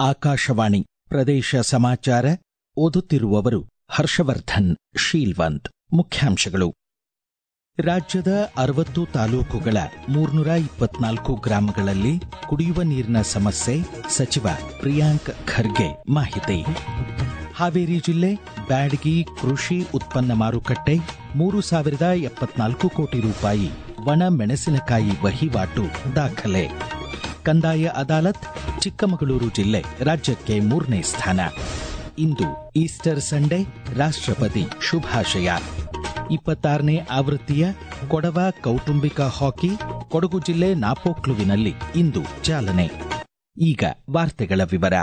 ಆಕಾಶವಾಣಿ ಪ್ರದೇಶ ಸಮಾಚಾರ ಓದುತ್ತಿರುವವರು ಹರ್ಷವರ್ಧನ್ ಶೀಲ್ವಂತ್ ಮುಖ್ಯಾಂಶಗಳು ರಾಜ್ಯದ ಅರವತ್ತು ತಾಲೂಕುಗಳ ಮೂರ್ನೂರ ಇಪ್ಪತ್ನಾಲ್ಕು ಗ್ರಾಮಗಳಲ್ಲಿ ಕುಡಿಯುವ ನೀರಿನ ಸಮಸ್ಯೆ ಸಚಿವ ಪ್ರಿಯಾಂಕ್ ಖರ್ಗೆ ಮಾಹಿತಿ ಹಾವೇರಿ ಜಿಲ್ಲೆ ಬ್ಯಾಡಗಿ ಕೃಷಿ ಉತ್ಪನ್ನ ಮಾರುಕಟ್ಟೆ ಮೂರು ಸಾವಿರದ ಎಪ್ಪತ್ನಾಲ್ಕು ಕೋಟಿ ರೂಪಾಯಿ ಒಣ ಮೆಣಸಿನಕಾಯಿ ವಹಿವಾಟು ದಾಖಲೆ ಕಂದಾಯ ಅದಾಲತ್ ಚಿಕ್ಕಮಗಳೂರು ಜಿಲ್ಲೆ ರಾಜ್ಯಕ್ಕೆ ಮೂರನೇ ಸ್ಥಾನ ಇಂದು ಈಸ್ಟರ್ ಸಂಡೇ ರಾಷ್ಟ್ರಪತಿ ಶುಭಾಶಯ ಇಪ್ಪತ್ತಾರನೇ ಆವೃತ್ತಿಯ ಕೊಡವ ಕೌಟುಂಬಿಕ ಹಾಕಿ ಕೊಡಗು ಜಿಲ್ಲೆ ನಾಪೋಕ್ಲುವಿನಲ್ಲಿ ಇಂದು ಚಾಲನೆ ಈಗ ವಾರ್ತೆಗಳ ವಿವರ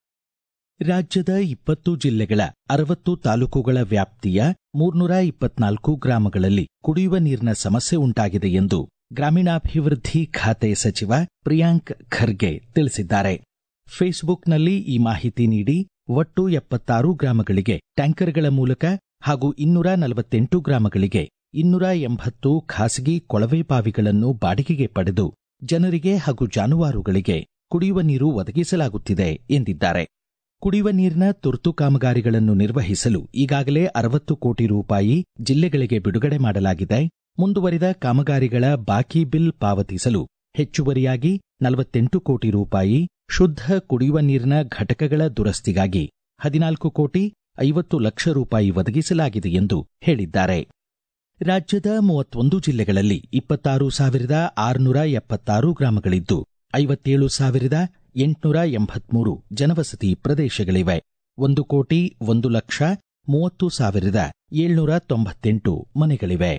ರಾಜ್ಯದ ಇಪ್ಪತ್ತು ಜಿಲ್ಲೆಗಳ ಅರವತ್ತು ತಾಲೂಕುಗಳ ವ್ಯಾಪ್ತಿಯ ಮೂರ್ನೂರ ಇಪ್ಪತ್ನಾಲ್ಕು ಗ್ರಾಮಗಳಲ್ಲಿ ಕುಡಿಯುವ ನೀರಿನ ಸಮಸ್ಯೆ ಉಂಟಾಗಿದೆ ಎಂದು ಗ್ರಾಮೀಣಾಭಿವೃದ್ಧಿ ಖಾತೆ ಸಚಿವ ಪ್ರಿಯಾಂಕ್ ಖರ್ಗೆ ತಿಳಿಸಿದ್ದಾರೆ ಫೇಸ್ಬುಕ್ನಲ್ಲಿ ಈ ಮಾಹಿತಿ ನೀಡಿ ಒಟ್ಟು ಎಪ್ಪತ್ತಾರು ಗ್ರಾಮಗಳಿಗೆ ಟ್ಯಾಂಕರ್ಗಳ ಮೂಲಕ ಹಾಗೂ ಇನ್ನೂರ ನಲವತ್ತೆಂಟು ಗ್ರಾಮಗಳಿಗೆ ಇನ್ನೂರ ಎಂಬತ್ತು ಖಾಸಗಿ ಕೊಳವೆ ಬಾವಿಗಳನ್ನು ಬಾಡಿಗೆಗೆ ಪಡೆದು ಜನರಿಗೆ ಹಾಗೂ ಜಾನುವಾರುಗಳಿಗೆ ಕುಡಿಯುವ ನೀರು ಒದಗಿಸಲಾಗುತ್ತಿದೆ ಎಂದಿದ್ದಾರೆ ಕುಡಿಯುವ ನೀರಿನ ತುರ್ತು ಕಾಮಗಾರಿಗಳನ್ನು ನಿರ್ವಹಿಸಲು ಈಗಾಗಲೇ ಅರವತ್ತು ಕೋಟಿ ರೂಪಾಯಿ ಜಿಲ್ಲೆಗಳಿಗೆ ಬಿಡುಗಡೆ ಮಾಡಲಾಗಿದೆ ಮುಂದುವರಿದ ಕಾಮಗಾರಿಗಳ ಬಾಕಿ ಬಿಲ್ ಪಾವತಿಸಲು ಹೆಚ್ಚುವರಿಯಾಗಿ ನಲವತ್ತೆಂಟು ಕೋಟಿ ರೂಪಾಯಿ ಶುದ್ಧ ಕುಡಿಯುವ ನೀರಿನ ಘಟಕಗಳ ದುರಸ್ತಿಗಾಗಿ ಹದಿನಾಲ್ಕು ಕೋಟಿ ಐವತ್ತು ಲಕ್ಷ ರೂಪಾಯಿ ಒದಗಿಸಲಾಗಿದೆ ಎಂದು ಹೇಳಿದ್ದಾರೆ ರಾಜ್ಯದ ಮೂವತ್ತೊಂದು ಜಿಲ್ಲೆಗಳಲ್ಲಿ ಇಪ್ಪತ್ತಾರು ಸಾವಿರದ ಆರುನೂರ ಎಪ್ಪತ್ತಾರು ಗ್ರಾಮಗಳಿದ್ದು ಐವತ್ತೇಳು ಸಾವಿರದ ಎಂಟುನೂರ ಎಂಬತ್ಮೂರು ಜನವಸತಿ ಪ್ರದೇಶಗಳಿವೆ ಒಂದು ಕೋಟಿ ಒಂದು ಲಕ್ಷ ಮೂವತ್ತು ಸಾವಿರದ ಏಳ್ನೂರ ತೊಂಬತ್ತೆಂಟು ಮನೆಗಳಿವೆ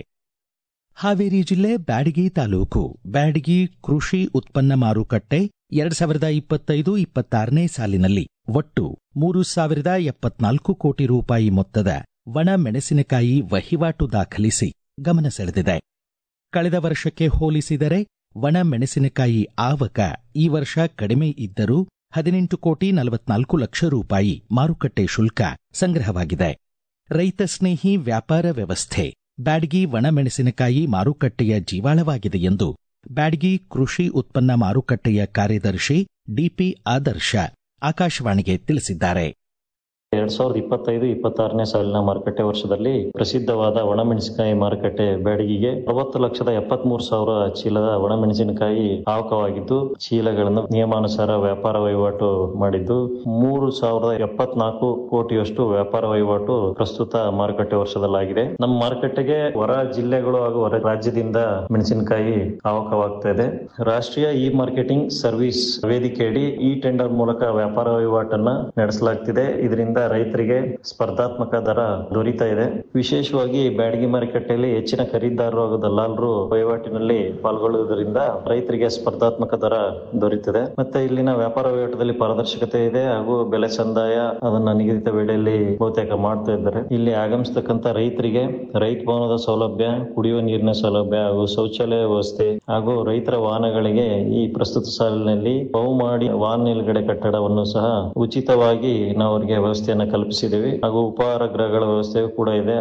ಹಾವೇರಿ ಜಿಲ್ಲೆ ಬ್ಯಾಡಗಿ ತಾಲೂಕು ಬ್ಯಾಡಗಿ ಕೃಷಿ ಉತ್ಪನ್ನ ಮಾರುಕಟ್ಟೆ ಎರಡ್ ಸಾವಿರದ ಇಪ್ಪತ್ತೈದು ಇಪ್ಪತ್ತಾರನೇ ಸಾಲಿನಲ್ಲಿ ಒಟ್ಟು ಮೂರು ಸಾವಿರದ ಎಪ್ಪತ್ನಾಲ್ಕು ಕೋಟಿ ರೂಪಾಯಿ ಮೊತ್ತದ ಒಣ ಮೆಣಸಿನಕಾಯಿ ವಹಿವಾಟು ದಾಖಲಿಸಿ ಗಮನ ಸೆಳೆದಿದೆ ಕಳೆದ ವರ್ಷಕ್ಕೆ ಹೋಲಿಸಿದರೆ ಒಣ ಮೆಣಸಿನಕಾಯಿ ಆವಕ ಈ ವರ್ಷ ಕಡಿಮೆ ಇದ್ದರೂ ಹದಿನೆಂಟು ಕೋಟಿ ನಲವತ್ನಾಲ್ಕು ಲಕ್ಷ ರೂಪಾಯಿ ಮಾರುಕಟ್ಟೆ ಶುಲ್ಕ ಸಂಗ್ರಹವಾಗಿದೆ ರೈತ ಸ್ನೇಹಿ ವ್ಯಾಪಾರ ವ್ಯವಸ್ಥೆ ಬ್ಯಾಡಗಿ ಒಣಮೆಣಸಿನಕಾಯಿ ಮಾರುಕಟ್ಟೆಯ ಜೀವಾಳವಾಗಿದೆ ಎಂದು ಬ್ಯಾಡಗಿ ಕೃಷಿ ಉತ್ಪನ್ನ ಮಾರುಕಟ್ಟೆಯ ಕಾರ್ಯದರ್ಶಿ ಡಿಪಿ ಆದರ್ಶ ಆಕಾಶವಾಣಿಗೆ ತಿಳಿಸಿದ್ದಾರೆ ಎರಡ್ ಸಾವಿರದ ಇಪ್ಪತ್ತೈದು ಇಪ್ಪತ್ತಾರನೇ ಸಾಲಿನ ಮಾರುಕಟ್ಟೆ ವರ್ಷದಲ್ಲಿ ಪ್ರಸಿದ್ಧವಾದ ಒಣಮೆಣಸಿನಕಾಯಿ ಮಾರುಕಟ್ಟೆ ಬ್ಯಾಡಗಿಗೆ ಅರವತ್ತು ಲಕ್ಷದ ಎಪ್ಪತ್ಮೂರು ಸಾವಿರ ಚೀಲದ ಒಣಮೆಣಸಿನಕಾಯಿ ಆವಕವಾಗಿದ್ದು ಚೀಲಗಳನ್ನು ನಿಯಮಾನುಸಾರ ವ್ಯಾಪಾರ ವಹಿವಾಟು ಮಾಡಿದ್ದು ಮೂರು ಸಾವಿರದ ಎಪ್ಪತ್ನಾಲ್ಕು ಕೋಟಿಯಷ್ಟು ವ್ಯಾಪಾರ ವಹಿವಾಟು ಪ್ರಸ್ತುತ ಮಾರುಕಟ್ಟೆ ವರ್ಷದಲ್ಲಾಗಿದೆ ನಮ್ಮ ಮಾರುಕಟ್ಟೆಗೆ ಹೊರ ಜಿಲ್ಲೆಗಳು ಹಾಗೂ ಹೊರ ರಾಜ್ಯದಿಂದ ಮೆಣಸಿನಕಾಯಿ ಆವಕವಾಗ್ತಾ ಇದೆ ರಾಷ್ಟ್ರೀಯ ಇ ಮಾರ್ಕೆಟಿಂಗ್ ಸರ್ವಿಸ್ ವೇದಿಕೆಯಡಿ ಈ ಟೆಂಡರ್ ಮೂಲಕ ವ್ಯಾಪಾರ ವಹಿವಾಟನ್ನ ನಡೆಸಲಾಗ್ತಿದೆ ಇದರಿಂದ ರೈತರಿಗೆ ಸ್ಪರ್ಧಾತ್ಮಕ ದರ ದೊರೀತಾ ಇದೆ ವಿಶೇಷವಾಗಿ ಬ್ಯಾಡಗಿ ಮಾರುಕಟ್ಟೆಯಲ್ಲಿ ಹೆಚ್ಚಿನ ಖರೀದಿದಾರರು ಹಾಗೂ ದಲ್ಲಾಳರು ವಹಿವಾಟಿನಲ್ಲಿ ಪಾಲ್ಗೊಳ್ಳುವುದರಿಂದ ರೈತರಿಗೆ ಸ್ಪರ್ಧಾತ್ಮಕ ದರ ದೊರೆಯುತ್ತದೆ ಮತ್ತೆ ಇಲ್ಲಿನ ವ್ಯಾಪಾರ ವಹಿವಾಟದಲ್ಲಿ ಪಾರದರ್ಶಕತೆ ಇದೆ ಹಾಗೂ ಬೆಲೆ ಸಂದಾಯ ಅದನ್ನ ನಿಗದಿತ ವೇಳೆಯಲ್ಲಿ ಬಹುತೇಕ ಮಾಡ್ತಾ ಇದ್ದಾರೆ ಇಲ್ಲಿ ಆಗಮಿಸತಕ್ಕಂತ ರೈತರಿಗೆ ರೈತ ಭವನದ ಸೌಲಭ್ಯ ಕುಡಿಯುವ ನೀರಿನ ಸೌಲಭ್ಯ ಹಾಗೂ ಶೌಚಾಲಯ ವ್ಯವಸ್ಥೆ ಹಾಗೂ ರೈತರ ವಾಹನಗಳಿಗೆ ಈ ಪ್ರಸ್ತುತ ಸಾಲಿನಲ್ಲಿ ಬಹುಮಾಡಿ ವಾಹನ ನಿಲುಗಡೆ ಕಟ್ಟಡವನ್ನು ಸಹ ಉಚಿತವಾಗಿ ನಾವು ಅವರಿಗೆ ವ್ಯವಸ್ಥೆಯನ್ನು ಕಲ್ಪಿಸಿದ್ದೇವೆ ಹಾಗೂ ಉಪಹಾರ ಗೃಹಗಳ ವ್ಯವಸ್ಥೆಯೂ ಕೂಡ ಇದೆ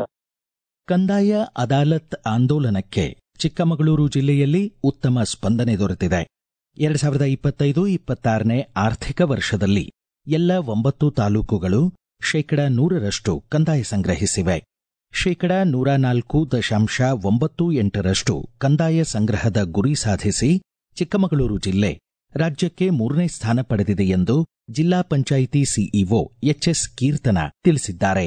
ಕಂದಾಯ ಅದಾಲತ್ ಆಂದೋಲನಕ್ಕೆ ಚಿಕ್ಕಮಗಳೂರು ಜಿಲ್ಲೆಯಲ್ಲಿ ಉತ್ತಮ ಸ್ಪಂದನೆ ದೊರೆತಿದೆ ಎರಡ್ ಸಾವಿರದ ಇಪ್ಪತ್ತೈದು ಇಪ್ಪತ್ತಾರನೇ ಆರ್ಥಿಕ ವರ್ಷದಲ್ಲಿ ಎಲ್ಲ ಒಂಬತ್ತು ತಾಲೂಕುಗಳು ಶೇಕಡ ನೂರರಷ್ಟು ಕಂದಾಯ ಸಂಗ್ರಹಿಸಿವೆ ಶೇಕಡ ನೂರ ನಾಲ್ಕು ದಶಾಂಶ ಒಂಬತ್ತು ಎಂಟರಷ್ಟು ಕಂದಾಯ ಸಂಗ್ರಹದ ಗುರಿ ಸಾಧಿಸಿ ಚಿಕ್ಕಮಗಳೂರು ಜಿಲ್ಲೆ ರಾಜ್ಯಕ್ಕೆ ಮೂರನೇ ಸ್ಥಾನ ಪಡೆದಿದೆ ಎಂದು ಜಿಲ್ಲಾ ಪಂಚಾಯಿತಿ ಸಿಇಒ ಎಚ್ಎಸ್ ಕೀರ್ತನ ತಿಳಿಸಿದ್ದಾರೆ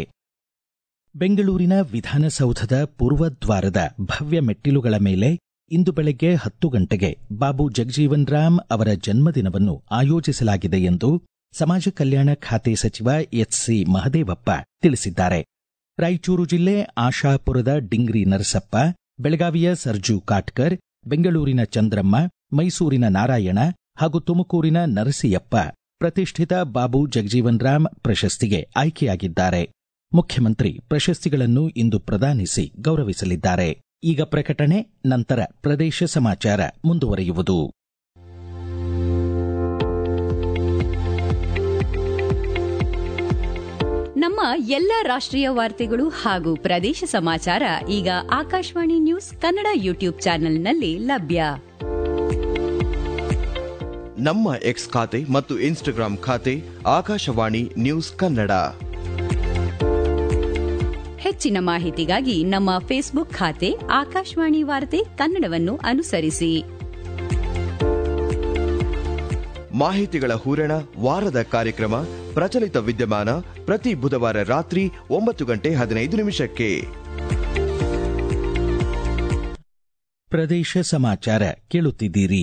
ಬೆಂಗಳೂರಿನ ವಿಧಾನಸೌಧದ ಪೂರ್ವದ್ವಾರದ ಭವ್ಯ ಮೆಟ್ಟಿಲುಗಳ ಮೇಲೆ ಇಂದು ಬೆಳಗ್ಗೆ ಹತ್ತು ಗಂಟೆಗೆ ಬಾಬು ಜಗಜೀವನ್ ರಾಮ್ ಅವರ ಜನ್ಮದಿನವನ್ನು ಆಯೋಜಿಸಲಾಗಿದೆ ಎಂದು ಸಮಾಜ ಕಲ್ಯಾಣ ಖಾತೆ ಸಚಿವ ಎಚ್ಸಿ ಮಹದೇವಪ್ಪ ತಿಳಿಸಿದ್ದಾರೆ ರಾಯಚೂರು ಜಿಲ್ಲೆ ಆಶಾಪುರದ ಡಿಂಗ್ರಿ ನರಸಪ್ಪ ಬೆಳಗಾವಿಯ ಸರ್ಜು ಕಾಟ್ಕರ್ ಬೆಂಗಳೂರಿನ ಚಂದ್ರಮ್ಮ ಮೈಸೂರಿನ ನಾರಾಯಣ ಹಾಗೂ ತುಮಕೂರಿನ ನರಸಿಯಪ್ಪ ಪ್ರತಿಷ್ಠಿತ ಬಾಬು ಜಗಜೀವನ್ ರಾಮ್ ಪ್ರಶಸ್ತಿಗೆ ಆಯ್ಕೆಯಾಗಿದ್ದಾರೆ ಮುಖ್ಯಮಂತ್ರಿ ಪ್ರಶಸ್ತಿಗಳನ್ನು ಇಂದು ಪ್ರದಾನಿಸಿ ಗೌರವಿಸಲಿದ್ದಾರೆ ಈಗ ಪ್ರಕಟಣೆ ನಂತರ ಪ್ರದೇಶ ಸಮಾಚಾರ ಮುಂದುವರಿಯುವುದು ನಮ್ಮ ಎಲ್ಲ ರಾಷ್ಟ್ರೀಯ ವಾರ್ತೆಗಳು ಹಾಗೂ ಪ್ರದೇಶ ಸಮಾಚಾರ ಈಗ ಆಕಾಶವಾಣಿ ನ್ಯೂಸ್ ಕನ್ನಡ ಯೂಟ್ಯೂಬ್ ಚಾನೆಲ್ನಲ್ಲಿ ಲಭ್ಯ ನಮ್ಮ ಎಕ್ಸ್ ಖಾತೆ ಮತ್ತು ಇನ್ಸ್ಟಾಗ್ರಾಂ ಖಾತೆ ಆಕಾಶವಾಣಿ ನ್ಯೂಸ್ ಕನ್ನಡ ಹೆಚ್ಚಿನ ಮಾಹಿತಿಗಾಗಿ ನಮ್ಮ ಫೇಸ್ಬುಕ್ ಖಾತೆ ಆಕಾಶವಾಣಿ ವಾರ್ತೆ ಕನ್ನಡವನ್ನು ಅನುಸರಿಸಿ ಮಾಹಿತಿಗಳ ಹೂರಣ ವಾರದ ಕಾರ್ಯಕ್ರಮ ಪ್ರಚಲಿತ ವಿದ್ಯಮಾನ ಪ್ರತಿ ಬುಧವಾರ ರಾತ್ರಿ ಒಂಬತ್ತು ಗಂಟೆ ಹದಿನೈದು ನಿಮಿಷಕ್ಕೆ ಪ್ರದೇಶ ಸಮಾಚಾರ ಕೇಳುತ್ತಿದ್ದೀರಿ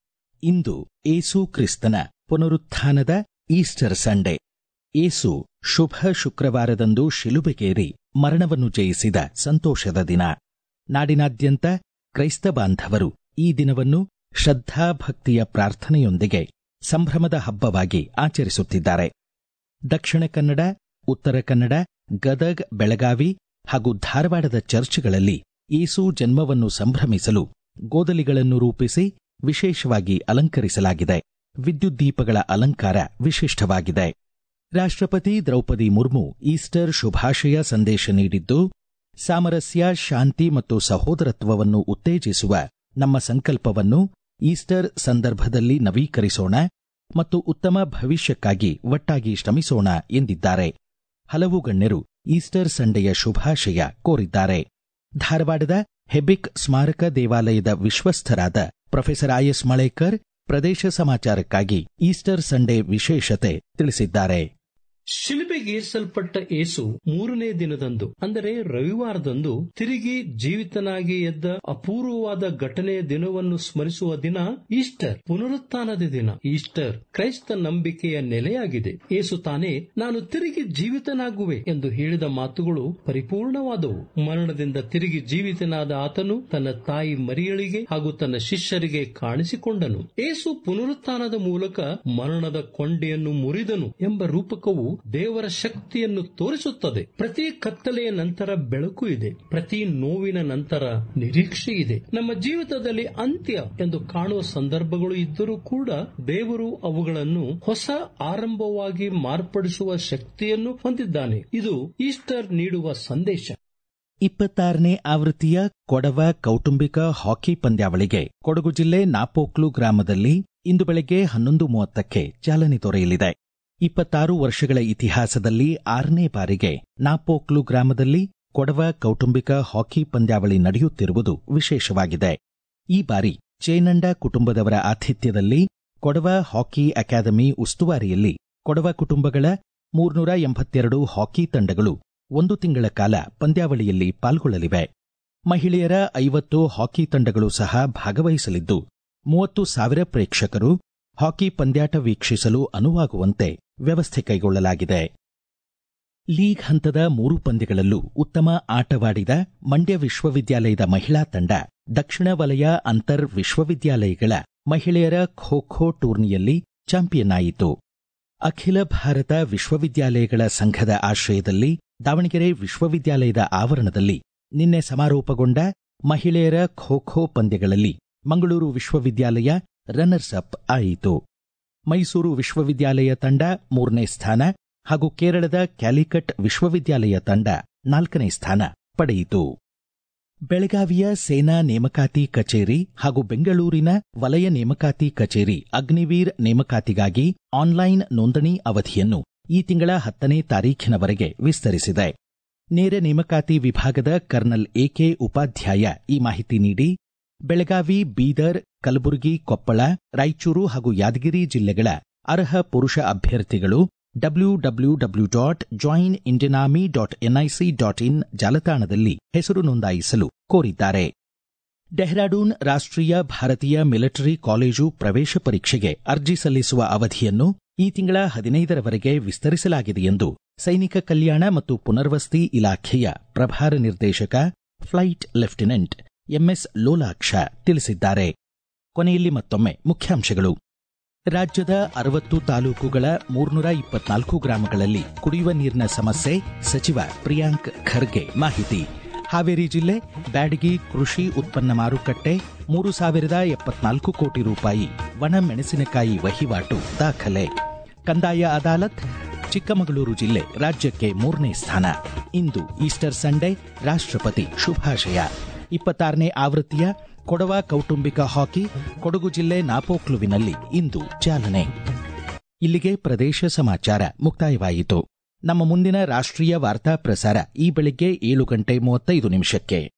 ಇಂದು ಏಸು ಕ್ರಿಸ್ತನ ಪುನರುತ್ಥಾನದ ಈಸ್ಟರ್ ಸಂಡೇ ಏಸು ಶುಭ ಶುಕ್ರವಾರದಂದು ಶಿಲುಬೆಗೇರಿ ಮರಣವನ್ನು ಜಯಿಸಿದ ಸಂತೋಷದ ದಿನ ನಾಡಿನಾದ್ಯಂತ ಕ್ರೈಸ್ತ ಬಾಂಧವರು ಈ ದಿನವನ್ನು ಶ್ರದ್ಧಾಭಕ್ತಿಯ ಪ್ರಾರ್ಥನೆಯೊಂದಿಗೆ ಸಂಭ್ರಮದ ಹಬ್ಬವಾಗಿ ಆಚರಿಸುತ್ತಿದ್ದಾರೆ ದಕ್ಷಿಣ ಕನ್ನಡ ಉತ್ತರ ಕನ್ನಡ ಗದಗ್ ಬೆಳಗಾವಿ ಹಾಗೂ ಧಾರವಾಡದ ಚರ್ಚ್ಗಳಲ್ಲಿ ಏಸು ಜನ್ಮವನ್ನು ಸಂಭ್ರಮಿಸಲು ಗೋದಲಿಗಳನ್ನು ರೂಪಿಸಿ ವಿಶೇಷವಾಗಿ ಅಲಂಕರಿಸಲಾಗಿದೆ ವಿದ್ಯುತ್ ದೀಪಗಳ ಅಲಂಕಾರ ವಿಶಿಷ್ಟವಾಗಿದೆ ರಾಷ್ಟ್ರಪತಿ ದ್ರೌಪದಿ ಮುರ್ಮು ಈಸ್ಟರ್ ಶುಭಾಶಯ ಸಂದೇಶ ನೀಡಿದ್ದು ಸಾಮರಸ್ಯ ಶಾಂತಿ ಮತ್ತು ಸಹೋದರತ್ವವನ್ನು ಉತ್ತೇಜಿಸುವ ನಮ್ಮ ಸಂಕಲ್ಪವನ್ನು ಈಸ್ಟರ್ ಸಂದರ್ಭದಲ್ಲಿ ನವೀಕರಿಸೋಣ ಮತ್ತು ಉತ್ತಮ ಭವಿಷ್ಯಕ್ಕಾಗಿ ಒಟ್ಟಾಗಿ ಶ್ರಮಿಸೋಣ ಎಂದಿದ್ದಾರೆ ಹಲವು ಗಣ್ಯರು ಈಸ್ಟರ್ ಸಂಡೆಯ ಶುಭಾಶಯ ಕೋರಿದ್ದಾರೆ ಧಾರವಾಡದ ಹೆಬಿಕ್ ಸ್ಮಾರಕ ದೇವಾಲಯದ ವಿಶ್ವಸ್ಥರಾದ ಪ್ರೊಫೆಸರ್ ಐಎಸ್ ಮಳೇಕರ್ ಪ್ರದೇಶ ಸಮಾಚಾರಕ್ಕಾಗಿ ಈಸ್ಟರ್ ಸಂಡೇ ವಿಶೇಷತೆ ತಿಳಿಸಿದ್ದಾರೆ ಶಿಲ್ಬೆಗೇರಿಸಲ್ಪಟ್ಟ ಏಸು ಮೂರನೇ ದಿನದಂದು ಅಂದರೆ ರವಿವಾರದಂದು ತಿರುಗಿ ಜೀವಿತನಾಗಿ ಎದ್ದ ಅಪೂರ್ವವಾದ ಘಟನೆಯ ದಿನವನ್ನು ಸ್ಮರಿಸುವ ದಿನ ಈಸ್ಟರ್ ಪುನರುತ್ಥಾನದ ದಿನ ಈಸ್ಟರ್ ಕ್ರೈಸ್ತ ನಂಬಿಕೆಯ ನೆಲೆಯಾಗಿದೆ ಏಸು ತಾನೇ ನಾನು ತಿರುಗಿ ಜೀವಿತನಾಗುವೆ ಎಂದು ಹೇಳಿದ ಮಾತುಗಳು ಪರಿಪೂರ್ಣವಾದವು ಮರಣದಿಂದ ತಿರುಗಿ ಜೀವಿತನಾದ ಆತನು ತನ್ನ ತಾಯಿ ಮರಿಯಳಿಗೆ ಹಾಗೂ ತನ್ನ ಶಿಷ್ಯರಿಗೆ ಕಾಣಿಸಿಕೊಂಡನು ಏಸು ಪುನರುತ್ಥಾನದ ಮೂಲಕ ಮರಣದ ಕೊಂಡೆಯನ್ನು ಮುರಿದನು ಎಂಬ ರೂಪಕವು ದೇವರ ಶಕ್ತಿಯನ್ನು ತೋರಿಸುತ್ತದೆ ಪ್ರತಿ ಕತ್ತಲೆಯ ನಂತರ ಬೆಳಕು ಇದೆ ಪ್ರತಿ ನೋವಿನ ನಂತರ ನಿರೀಕ್ಷೆ ಇದೆ ನಮ್ಮ ಜೀವಿತದಲ್ಲಿ ಅಂತ್ಯ ಎಂದು ಕಾಣುವ ಸಂದರ್ಭಗಳು ಇದ್ದರೂ ಕೂಡ ದೇವರು ಅವುಗಳನ್ನು ಹೊಸ ಆರಂಭವಾಗಿ ಮಾರ್ಪಡಿಸುವ ಶಕ್ತಿಯನ್ನು ಹೊಂದಿದ್ದಾನೆ ಇದು ಈಸ್ಟರ್ ನೀಡುವ ಸಂದೇಶ ಇಪ್ಪತ್ತಾರನೇ ಆವೃತ್ತಿಯ ಕೊಡವ ಕೌಟುಂಬಿಕ ಹಾಕಿ ಪಂದ್ಯಾವಳಿಗೆ ಕೊಡಗು ಜಿಲ್ಲೆ ನಾಪೋಕ್ಲು ಗ್ರಾಮದಲ್ಲಿ ಇಂದು ಬೆಳಗ್ಗೆ ಹನ್ನೊಂದು ಮೂವತ್ತಕ್ಕೆ ಚಾಲನೆ ದೊರೆಯಲಿದೆ ಇಪ್ಪತ್ತಾರು ವರ್ಷಗಳ ಇತಿಹಾಸದಲ್ಲಿ ಆರನೇ ಬಾರಿಗೆ ನಾಪೋಕ್ಲು ಗ್ರಾಮದಲ್ಲಿ ಕೊಡವ ಕೌಟುಂಬಿಕ ಹಾಕಿ ಪಂದ್ಯಾವಳಿ ನಡೆಯುತ್ತಿರುವುದು ವಿಶೇಷವಾಗಿದೆ ಈ ಬಾರಿ ಚೇನಂಡ ಕುಟುಂಬದವರ ಆತಿಥ್ಯದಲ್ಲಿ ಕೊಡವ ಹಾಕಿ ಅಕಾಡೆಮಿ ಉಸ್ತುವಾರಿಯಲ್ಲಿ ಕೊಡವ ಕುಟುಂಬಗಳ ಮೂರ್ನೂರ ಎಂಬತ್ತೆರಡು ಹಾಕಿ ತಂಡಗಳು ಒಂದು ತಿಂಗಳ ಕಾಲ ಪಂದ್ಯಾವಳಿಯಲ್ಲಿ ಪಾಲ್ಗೊಳ್ಳಲಿವೆ ಮಹಿಳೆಯರ ಐವತ್ತು ಹಾಕಿ ತಂಡಗಳು ಸಹ ಭಾಗವಹಿಸಲಿದ್ದು ಮೂವತ್ತು ಸಾವಿರ ಪ್ರೇಕ್ಷಕರು ಹಾಕಿ ಪಂದ್ಯಾಟ ವೀಕ್ಷಿಸಲು ಅನುವಾಗುವಂತೆ ವ್ಯವಸ್ಥೆ ಕೈಗೊಳ್ಳಲಾಗಿದೆ ಲೀಗ್ ಹಂತದ ಮೂರು ಪಂದ್ಯಗಳಲ್ಲೂ ಉತ್ತಮ ಆಟವಾಡಿದ ಮಂಡ್ಯ ವಿಶ್ವವಿದ್ಯಾಲಯದ ಮಹಿಳಾ ತಂಡ ದಕ್ಷಿಣ ವಲಯ ಅಂತರ್ ವಿಶ್ವವಿದ್ಯಾಲಯಗಳ ಮಹಿಳೆಯರ ಖೋ ಖೋ ಟೂರ್ನಿಯಲ್ಲಿ ಚಾಂಪಿಯನ್ ಆಯಿತು ಅಖಿಲ ಭಾರತ ವಿಶ್ವವಿದ್ಯಾಲಯಗಳ ಸಂಘದ ಆಶ್ರಯದಲ್ಲಿ ದಾವಣಗೆರೆ ವಿಶ್ವವಿದ್ಯಾಲಯದ ಆವರಣದಲ್ಲಿ ನಿನ್ನೆ ಸಮಾರೋಪಗೊಂಡ ಮಹಿಳೆಯರ ಖೋ ಖೋ ಪಂದ್ಯಗಳಲ್ಲಿ ಮಂಗಳೂರು ವಿಶ್ವವಿದ್ಯಾಲಯ ರನ್ನರ್ಸ್ ಅಪ್ ಆಯಿತು ಮೈಸೂರು ವಿಶ್ವವಿದ್ಯಾಲಯ ತಂಡ ಮೂರನೇ ಸ್ಥಾನ ಹಾಗೂ ಕೇರಳದ ಕ್ಯಾಲಿಕಟ್ ವಿಶ್ವವಿದ್ಯಾಲಯ ತಂಡ ನಾಲ್ಕನೇ ಸ್ಥಾನ ಪಡೆಯಿತು ಬೆಳಗಾವಿಯ ಸೇನಾ ನೇಮಕಾತಿ ಕಚೇರಿ ಹಾಗೂ ಬೆಂಗಳೂರಿನ ವಲಯ ನೇಮಕಾತಿ ಕಚೇರಿ ಅಗ್ನಿವೀರ್ ನೇಮಕಾತಿಗಾಗಿ ಆನ್ಲೈನ್ ನೋಂದಣಿ ಅವಧಿಯನ್ನು ಈ ತಿಂಗಳ ಹತ್ತನೇ ತಾರೀಖಿನವರೆಗೆ ವಿಸ್ತರಿಸಿದೆ ನೇರ ನೇಮಕಾತಿ ವಿಭಾಗದ ಕರ್ನಲ್ ಎಕೆ ಉಪಾಧ್ಯಾಯ ಈ ಮಾಹಿತಿ ನೀಡಿ ಬೆಳಗಾವಿ ಬೀದರ್ ಕಲಬುರಗಿ ಕೊಪ್ಪಳ ರಾಯಚೂರು ಹಾಗೂ ಯಾದಗಿರಿ ಜಿಲ್ಲೆಗಳ ಅರ್ಹ ಪುರುಷ ಅಭ್ಯರ್ಥಿಗಳು W W W dot join Indian army dot NIC dot in ಜಾಲತಾಣದಲ್ಲಿ ಹೆಸರು ನೋಂದಾಯಿಸಲು ಕೋರಿದ್ದಾರೆ ಡೆಹ್ರಾಡೂನ್ ರಾಷ್ಟ್ರೀಯ ಭಾರತೀಯ ಮಿಲಿಟರಿ ಕಾಲೇಜು ಪ್ರವೇಶ ಪರೀಕ್ಷೆಗೆ ಅರ್ಜಿ ಸಲ್ಲಿಸುವ ಅವಧಿಯನ್ನು ಈ ತಿಂಗಳ ಹದಿನೈದರವರೆಗೆ ವಿಸ್ತರಿಸಲಾಗಿದೆ ಎಂದು ಸೈನಿಕ ಕಲ್ಯಾಣ ಮತ್ತು ಪುನರ್ವಸತಿ ಇಲಾಖೆಯ ಪ್ರಭಾರ ನಿರ್ದೇಶಕ ಫ್ಲೈಟ್ ಲೆಫ್ಟಿನೆಂಟ್ ಎಂಎಸ್ ಲೋಲಾಕ್ಷ ತಿಳಿಸಿದ್ದಾರೆ ಕೊನೆಯಲ್ಲಿ ಮತ್ತೊಮ್ಮೆ ಮುಖ್ಯಾಂಶಗಳು ರಾಜ್ಯದ ಅರವತ್ತು ತಾಲೂಕುಗಳ ಮೂರ್ನೂರ ಇಪ್ಪತ್ನಾಲ್ಕು ಗ್ರಾಮಗಳಲ್ಲಿ ಕುಡಿಯುವ ನೀರಿನ ಸಮಸ್ಯೆ ಸಚಿವ ಪ್ರಿಯಾಂಕ್ ಖರ್ಗೆ ಮಾಹಿತಿ ಹಾವೇರಿ ಜಿಲ್ಲೆ ಬ್ಯಾಡಗಿ ಕೃಷಿ ಉತ್ಪನ್ನ ಮಾರುಕಟ್ಟೆ ಮೂರು ಸಾವಿರದ ಎಪ್ಪತ್ನಾಲ್ಕು ಕೋಟಿ ರೂಪಾಯಿ ಒಣ ಮೆಣಸಿನಕಾಯಿ ವಹಿವಾಟು ದಾಖಲೆ ಕಂದಾಯ ಅದಾಲತ್ ಚಿಕ್ಕಮಗಳೂರು ಜಿಲ್ಲೆ ರಾಜ್ಯಕ್ಕೆ ಮೂರನೇ ಸ್ಥಾನ ಇಂದು ಈಸ್ಟರ್ ಸಂಡೇ ರಾಷ್ಟ್ರಪತಿ ಶುಭಾಶಯ ಇಪ್ಪತ್ತಾರನೇ ಆವೃತ್ತಿಯ ಕೊಡವ ಕೌಟುಂಬಿಕ ಹಾಕಿ ಕೊಡಗು ಜಿಲ್ಲೆ ನಾಪೋಕ್ಲುವಿನಲ್ಲಿ ಇಂದು ಚಾಲನೆ ಇಲ್ಲಿಗೆ ಪ್ರದೇಶ ಸಮಾಚಾರ ಮುಕ್ತಾಯವಾಯಿತು ನಮ್ಮ ಮುಂದಿನ ರಾಷ್ಟ್ರೀಯ ವಾರ್ತಾ ಪ್ರಸಾರ ಈ ಬೆಳಿಗ್ಗೆ ಏಳು ಗಂಟೆ ಮೂವತ್ತೈದು ನಿಮಿಷಕ್ಕೆ